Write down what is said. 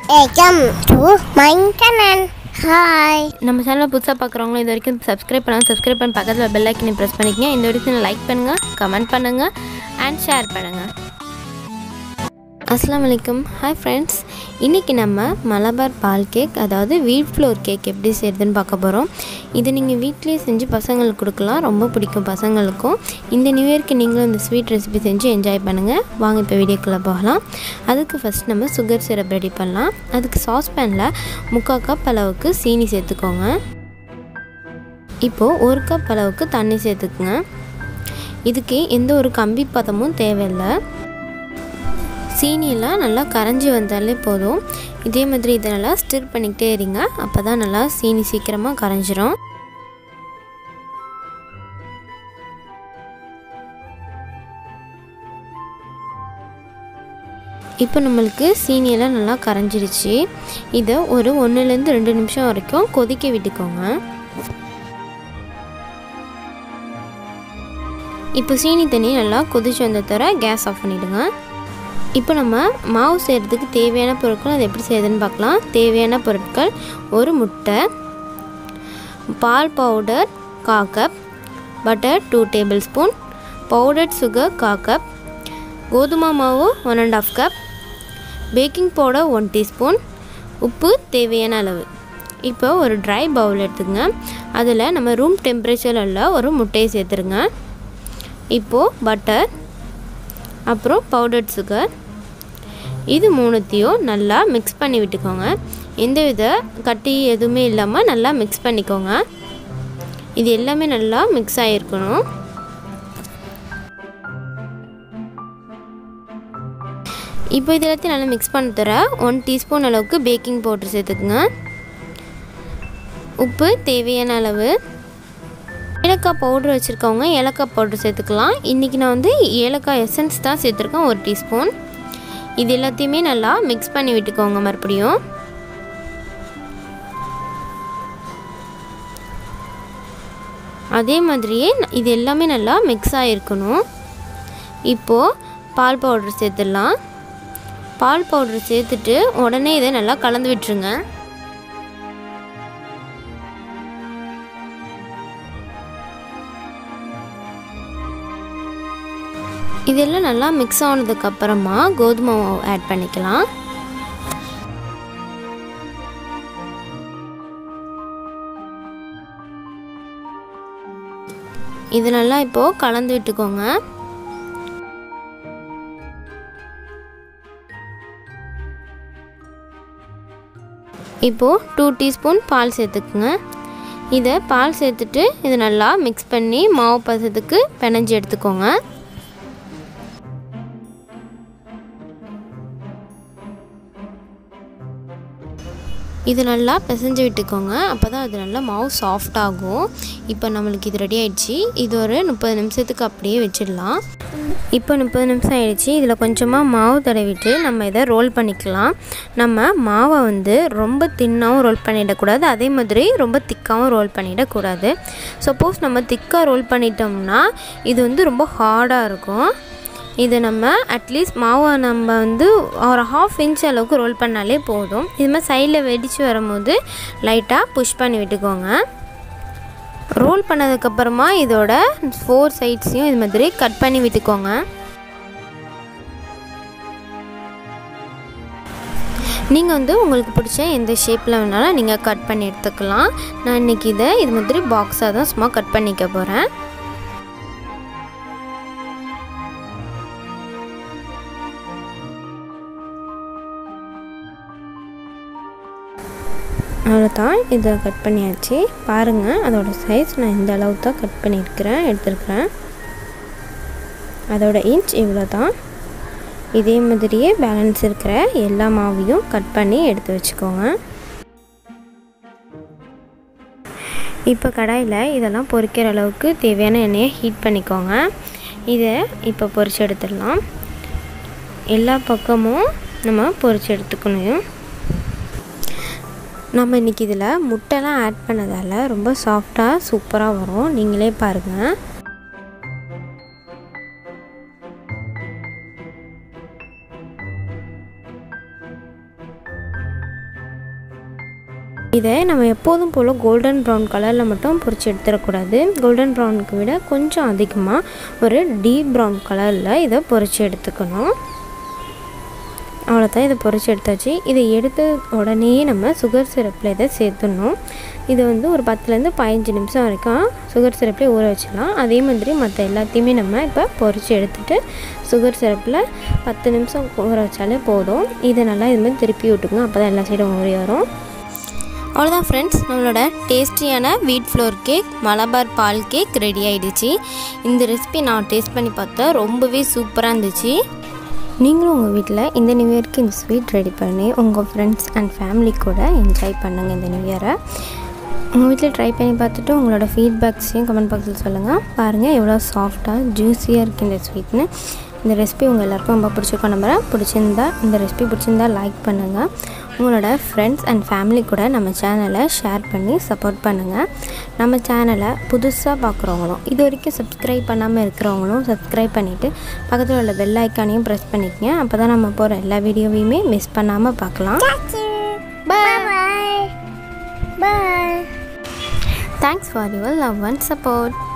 Welcome to my channel. Hi. நம்ம சேனலை புதுசாக பார்க்குறவங்களும் இது வரைக்கும் சப்ஸ்கிரைப் பண்ணாங்க சப்ஸ்கிரைப் பண்ணி பக்கத்தில் பெல் ஐக்கனை ப்ரெஸ் பண்ணிக்கங்க இந்த வீடியோ லைக் பண்ணுங்கள் கமெண்ட் பண்ணுங்கள் அண்ட் ஷேர் பண்ணுங்கள் அஸ்லாம் வலைக்கம் ஹாய் ஃப்ரெண்ட்ஸ் இன்றைக்கி நம்ம மலபார் பால் கேக் அதாவது வீட் ஃப்ளோர் கேக் எப்படி செய்கிறதுன்னு பார்க்க போகிறோம் இது நீங்கள் வீட்லேயே செஞ்சு பசங்களுக்கு கொடுக்கலாம் ரொம்ப பிடிக்கும் பசங்களுக்கும் இந்த நியூ இயர்க்கு நீங்களும் இந்த ஸ்வீட் ரெசிபி செஞ்சு என்ஜாய் பண்ணுங்கள் வாங்க இப்போ வீடியோக்குள்ளே போகலாம் அதுக்கு ஃபஸ்ட் நம்ம சுகர் சிரப் ரெடி பண்ணலாம் அதுக்கு சாஸ்பேனில் முக்கால் கப் அளவுக்கு சீனி சேர்த்துக்கோங்க இப்போது ஒரு கப் அளவுக்கு தண்ணி சேர்த்துக்குங்க இதுக்கு எந்த ஒரு கம்பி பதமும் தேவையில்லை சீனியெல்லாம் நல்லா கரைஞ்சி வந்தாலே போதும் இதே மாதிரி இதை நல்லா ஸ்டிர் பண்ணிக்கிட்டே இருங்க அப்போ தான் நல்லா சீனி சீக்கிரமாக கரைஞ்சிரும் இப்போ நம்மளுக்கு சீனியெல்லாம் நல்லா கரைஞ்சிருச்சு இதை ஒரு ஒன்றுலேருந்து ரெண்டு நிமிஷம் வரைக்கும் கொதிக்க விட்டுக்கோங்க இப்போ சீனி தண்ணி நல்லா கொதிச்சு வந்த தர கேஸ் ஆஃப் பண்ணிவிடுங்க இப்போ நம்ம மாவு செய்கிறதுக்கு தேவையான பொருட்கள் அது எப்படி செய்யுதுன்னு பார்க்கலாம் தேவையான பொருட்கள் ஒரு முட்டை பால் பவுடர் கா cup butter two tablespoon powdered sugar கா கப் கோதுமை மாவு one and half cup baking powder one teaspoon உப்பு தேவையான அளவு இப்போ ஒரு ட்ரை பவுல் எடுத்துக்கங்க அதில் நம்ம ரூம் டெம்பரேச்சரில் ஒரு முட்டையை சேர்த்துருங்க இப்போது பட்டர் அப்புறம் பவுடர்ட் சுகர் இது மூணுத்தையும் நல்லா மிக்ஸ் பண்ணி விட்டுக்கோங்க எந்த வித கட்டி எதுவுமே இல்லாமல் நல்லா மிக்ஸ் பண்ணிக்கோங்க இது எல்லாமே நல்லா மிக்ஸ் ஆகிருக்கணும் இப்போ இது எல்லாத்தையும் நல்லா மிக்ஸ் பண்ண தர ஒன் டீஸ்பூன் அளவுக்கு பேக்கிங் பவுடர் சேர்த்துக்குங்க உப்பு தேவையான அளவு ஏலக்காய் பவுடர் வச்சுருக்கவங்க ஏலக்காய் பவுடர் சேர்த்துக்கலாம் இன்றைக்கி நான் வந்து ஏலக்காய் எசன்ஸ் தான் சேர்த்துருக்கேன் ஒரு டீஸ்பூன் இது எல்லாத்தையுமே நல்லா மிக்ஸ் பண்ணி விட்டுக்கோங்க மறுபடியும் அதே மாதிரியே இது எல்லாமே நல்லா மிக்ஸ் ஆகிருக்கணும் இப்போது பால் பவுடர் சேர்த்துடலாம் பால் பவுடர் சேர்த்துட்டு உடனே இதை நல்லா கலந்து விட்டுருங்க இதெல்லாம் நல்லா மிக்ஸ் ஆனதுக்கப்புறமா கோதுமை மாவு ஆட் பண்ணிக்கலாம் இது நல்லா இப்போது கலந்து விட்டுக்கோங்க இப்போது டூ டீஸ்பூன் பால் சேர்த்துக்குங்க இதை பால் சேர்த்துட்டு இதை நல்லா மிக்ஸ் பண்ணி மாவு பசத்துக்கு பிணைஞ்சி எடுத்துக்கோங்க இது நல்லா பிசைஞ்சு விட்டுக்கோங்க அப்போ தான் அது நல்லா மாவு சாஃப்ட் ஆகும் இப்போ நம்மளுக்கு இது ரெடி ஆயிடுச்சு இது ஒரு முப்பது நிமிஷத்துக்கு அப்படியே வச்சிடலாம் இப்போ முப்பது நிமிஷம் ஆயிடுச்சு இதில் கொஞ்சமாக மாவு தடவிட்டு நம்ம இதை ரோல் பண்ணிக்கலாம் நம்ம மாவை வந்து ரொம்ப தின்னாகவும் ரோல் பண்ணிடக்கூடாது அதே மாதிரி ரொம்ப திக்காகவும் ரோல் பண்ணிடக்கூடாது சப்போஸ் நம்ம திக்காக ரோல் பண்ணிட்டோம்னா இது வந்து ரொம்ப ஹார்டாக இருக்கும் இது நம்ம அட்லீஸ்ட் மாவை நம்ம வந்து ஒரு ஹாஃப் இன்ச் அளவுக்கு ரோல் பண்ணாலே போதும் இது மாதிரி சைடில் வெடித்து வரும்போது லைட்டாக புஷ் பண்ணி விட்டுக்கோங்க ரோல் பண்ணதுக்கப்புறமா இதோட ஃபோர் சைட்ஸையும் இது மாதிரி கட் பண்ணி விட்டுக்கோங்க நீங்கள் வந்து உங்களுக்கு பிடிச்ச எந்த ஷேப்பில் வேணாலும் நீங்கள் கட் பண்ணி எடுத்துக்கலாம் நான் இன்றைக்கி இதை இது மாதிரி பாக்ஸாக தான் சும்மா கட் பண்ணிக்க போகிறேன் அவ்வளோதான் இதை கட் பண்ணியாச்சு பாருங்கள் அதோட சைஸ் நான் இந்த அளவு தான் கட் பண்ணியிருக்கிறேன் எடுத்துருக்கிறேன் அதோட இன்ச் இவ்வளோ தான் இதே மாதிரியே பேலன்ஸ் இருக்கிற எல்லா மாவையும் கட் பண்ணி எடுத்து வச்சுக்கோங்க இப்போ கடாயில் இதெல்லாம் பொரிக்கிற அளவுக்கு தேவையான எண்ணெயை ஹீட் பண்ணிக்கோங்க இதை இப்போ பொரிச்சு எடுத்துடலாம் எல்லா பக்கமும் நம்ம பொரிச்சு எடுத்துக்கணும் நம்ம இன்றைக்கி இதில் முட்டைலாம் ஆட் பண்ணதால் ரொம்ப சாஃப்டாக சூப்பராக வரும் நீங்களே பாருங்கள் இதை நம்ம எப்போதும் போல் கோல்டன் ப்ரௌன் கலரில் மட்டும் பொரிச்சு எடுத்துடக்கூடாது கோல்டன் ப்ரௌனுக்கு விட கொஞ்சம் அதிகமாக ஒரு டீப் ப்ரௌன் கலரில் இதை பொரிச்சு எடுத்துக்கணும் அவ்வளோதான் இதை பொரிச்சு எடுத்தாச்சு இதை எடுத்த உடனே நம்ம சுகர் சிரப்பில் இதை சேர்த்துடணும் இது வந்து ஒரு பத்துலேருந்து பதினஞ்சு நிமிஷம் வரைக்கும் சுகர் சிரப்பில் ஊற வச்சிடலாம் அதே மாதிரி மற்ற எல்லாத்தையுமே நம்ம இப்போ பொரிச்சு எடுத்துகிட்டு சுகர் சிரப்பில் பத்து நிமிஷம் ஊற வச்சாலே போதும் இதை நல்லா இது மாதிரி திருப்பி விட்டுக்குங்க அப்போ தான் எல்லா சைடும் ஊறி வரும் அவ்வளோதான் ஃப்ரெண்ட்ஸ் நம்மளோட டேஸ்டியான வீட் ஃப்ளோர் கேக் மலபார் பால் கேக் ரெடி ஆகிடுச்சு இந்த ரெசிபி நான் டேஸ்ட் பண்ணி பார்த்தேன் ரொம்பவே சூப்பராக இருந்துச்சு நீங்களும் உங்கள் வீட்டில் இந்த நியூ இயர்க்கு இந்த ஸ்வீட் ரெடி பண்ணி உங்கள் ஃப்ரெண்ட்ஸ் அண்ட் ஃபேமிலி கூட என்ஜாய் பண்ணுங்கள் இந்த நியூ இயரை உங்கள் வீட்டில் ட்ரை பண்ணி பார்த்துட்டு உங்களோட ஃபீட்பேக்ஸையும் கமெண்ட் பாக்ஸில் சொல்லுங்கள் பாருங்கள் எவ்வளோ சாஃப்டாக ஜூஸியாக இருக்குது இந்த ஸ்வீட்னு இந்த ரெசிபி உங்கள் எல்லாருக்கும் ரொம்ப பிடிச்சிருக்கோம் நம்புறேன் பிடிச்சிருந்தா இந்த ரெசிபி பிடிச்சிருந்தா லைக் பண்ணுங்கள் உங்களோட ஃப்ரெண்ட்ஸ் அண்ட் ஃபேமிலி கூட நம்ம சேனலை ஷேர் பண்ணி சப்போர்ட் பண்ணுங்கள் நம்ம சேனலை புதுசாக பார்க்குறவங்களும் இது வரைக்கும் சப்ஸ்கிரைப் பண்ணாமல் இருக்கிறவங்களும் சப்ஸ்கிரைப் பண்ணிவிட்டு பக்கத்தில் உள்ள பெல் ஐக்கானையும் ப்ரெஸ் பண்ணிக்கங்க அப்போ தான் நம்ம போகிற எல்லா வீடியோவையுமே மிஸ் பண்ணாமல் பார்க்கலாம் Bye bye. Bye. Thanks for your love and support